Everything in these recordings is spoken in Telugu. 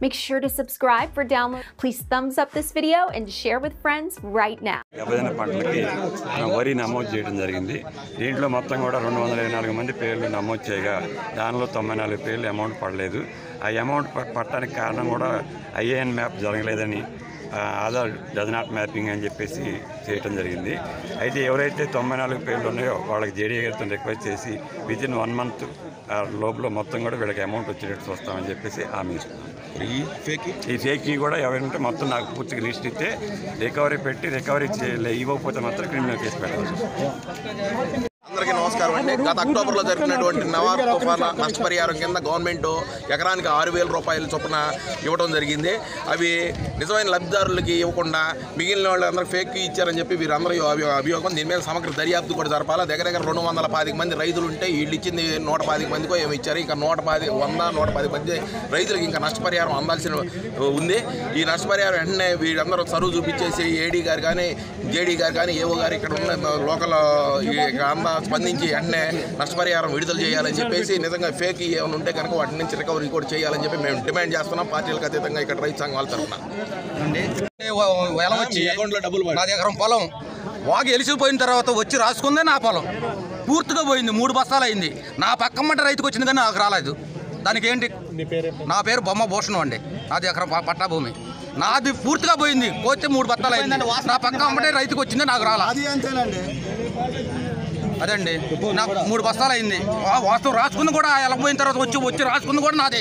Make sure to subscribe for download. Please thumbs up this video and share with friends right now. దెబ్బతిన్న పంటలకి ఆ, వరి నమోదు చేయడం జరిగింది దీంట్లో మొత్తం కూడా రెండు వందల ఇరవై నాలుగు మంది పేర్లు నమోదు చేయగా దానిలో తొంభై నాలుగు పేర్లు అమౌంట్ పడలేదు ఆ అమౌంట్ ప- పడటానికి కారణం కూడా ఐఏఎన్ మ్యాప్ జరగలేదని ఆ, ఆధార్ డజ్ నాట్ మ్యాపింగ్ అని చెప్పేసి చేయటం జరిగింది అయితే ఎవరైతే తొంభై నాలుగు పేర్లు ఉన్నాయో వాళ్ళకి జేడీ గారితో రిక్వెస్ట్ చేసి విత్ ఇన్ వన్ మంత్ లోపల మొత్తం కూడా వీళ్ళకి అమౌంట్ వచ్చేటట్టు చూస్తామని చెప్పేసి హామీ ఇస్తున్నాం ఈ ఫేక్ ఈ ఫేక్కి కూడా ఎవరంటే మొత్తం నాకు పూర్తిగా లిస్ట్ ఇస్తే రికవరీ పెట్టి రికవరీ చేయలే ఇవ్వకపోతే మాత్రం క్రిమినల్ కేసు పెట్టాల్సి వస్తుంది. అందరికీ నమస్కారం అండి గత అక్టోబర్లో జరిగినటువంటి నవాబ్ తుఫాన్ నష్టపరిహారం కింద గవర్నమెంట్ ఎకరానికి ఆరు వేల రూపాయల చొప్పున ఇవ్వడం జరిగింది అవి నిజమైన లబ్ధిదారులకి ఇవ్వకుండా మిగిలిన వాళ్ళందరూ ఫేక్ ఇచ్చారని చెప్పి వీరందరూ అభి- అభియోగం దీని మీద సమగ్ర దర్యాప్తు కూడా జరపాలి దగ్గర దగ్గర రెండు వందల పాతిక మంది రైతులు ఉంటే వీళ్ళు ఇచ్చింది నూట పాతిక మందికో ఏమి ఇచ్చారు ఇంకా నూట పది వంద నూట పది మంది రైతులకు ఇంకా నష్టపరిహారం అందాల్సిన ఉంది ఈ నష్టపరిహారం వెంటనే వీళ్ళందరూ చదువు చూపించేసి ఏడీ గారు కానీ జేడీ గారు కానీ ఏవో గారు ఇక్కడ ఉన్న లోకల్ ఈ అంద స్పందించి వెంటనే నష్టపరిహారం విడుదల చేయాలని చెప్పేసి నిజంగా ఫేక్ ఏమైనా ఉంటే కనుక వాటి నుంచి రికవరీ కూడా చేయాలని చెప్పి మేము డిమాండ్ చేస్తున్నాం పార్టీలకు అతీతంగా ఇక్కడ రైతు సంఘాల తరఫున ఎలా వచ్చి అకౌంట్లో డబ్బులు పడ్డాయి. నాది ఎకరం పొలం వాగు ఎలిసిపోయిన తర్వాత వచ్చి రాసుకుందే నా పొలం పూర్తిగా పోయింది మూడు బస్తాలు అయింది నా పక్కమ్మట రైతుకు వచ్చింది కానీ నాకు రాలేదు దానికి ఏంటి నా పేరు బొమ్మ భూషణం అండి నాది ఎకరం ప- పట్టా భూమి నాది పూర్తిగా పోయింది పోతే మూడు బస్తాలు అయింది నా పక్క అమ్మటే రైతుకు వచ్చింది నాకు రాలా అది అంతేనండి అదండి నాకు మూడు బస్తాలు అయింది వా- వాస్తవం రాసుకుంది కూడా వెళ్ళకపోయిన తర్వాత వచ్చి వచ్చి రాసుకుంది కూడా నాదే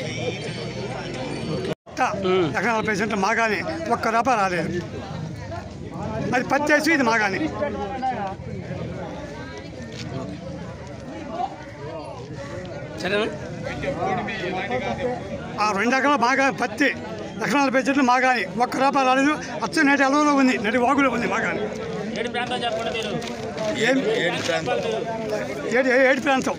ఎకరా నలభై సెంట్లు మాగాని ఒక్క రూపాయి రాలేదు అది పత్తి వేసి ఇది మాగాని ఆ రెండు ఎకరాలు మాగా పత్తి ఎకరా నలభై సెంట్లు మాగాని ఒక్క రూపాయి రాలేదు అచ్చ నేటి అలవలో ఉంది నటి వాగులో ఉంది మాగాని ఏం ఏడు ఏడు ప్రాంతం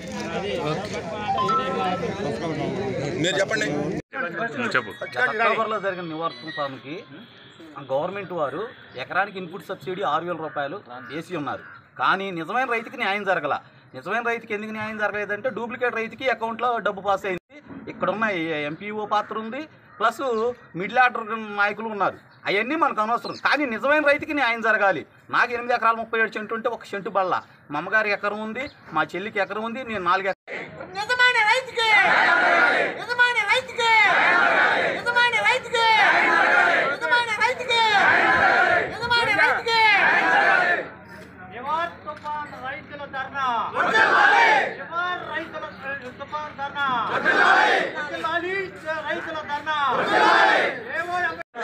మీరు చెప్పండి అక్టోబర్లో జరిగిన నివారణకి గవర్నమెంట్ వారు ఎకరానికి ఇన్పుట్ సబ్సిడీ ఆరు వేల రూపాయలు వేసి ఉన్నారు కానీ నిజమైన రైతుకి న్యాయం జరగల నిజమైన రైతుకి ఎందుకు న్యాయం జరగలేదంటే డూప్లికేట్ రైతుకి అకౌంట్లో డబ్బు పాస్ అయింది ఇక్కడ ఉన్న ఎంపీఓ పాత్ర ఉంది ప్లస్ మిడిల్ ఆర్డర్ నాయకులు ఉన్నారు అవన్నీ మనకు అనవసరం కానీ నిజమైన రైతుకి న్యాయం జరగాలి నాకు ఎనిమిది ఎకరాలు ముప్పై ఏడు సెంటు ఉంటే ఒక సెంటు బల్ల మా అమ్మగారికి ఎకరం ఉంది మా చెల్లికి ఎకరం ఉంది నేను నాలుగు ఎకరం నిజమైన రైతుకి నిజమైన రైతుకి నిజమైన రైతుకి నిజమైన రైతుకి నిజమైన రైతుకి నివార్ తుఫాన్ రైతుల ధర్నా నివార్ రైతుల తుఫాన్ ధర్నా వర్ధిల్లాలి రైతుల ధర్నా ఏవో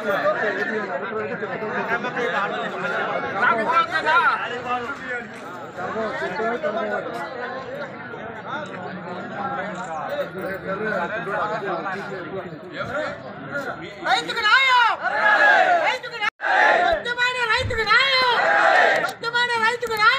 రైతుకు న్యాయం రైతుకు న్యాయం స్వచ్ఛమైన రైతుకు న్యాయం స్వచ్ఛమైన రైతుకు న్యాయం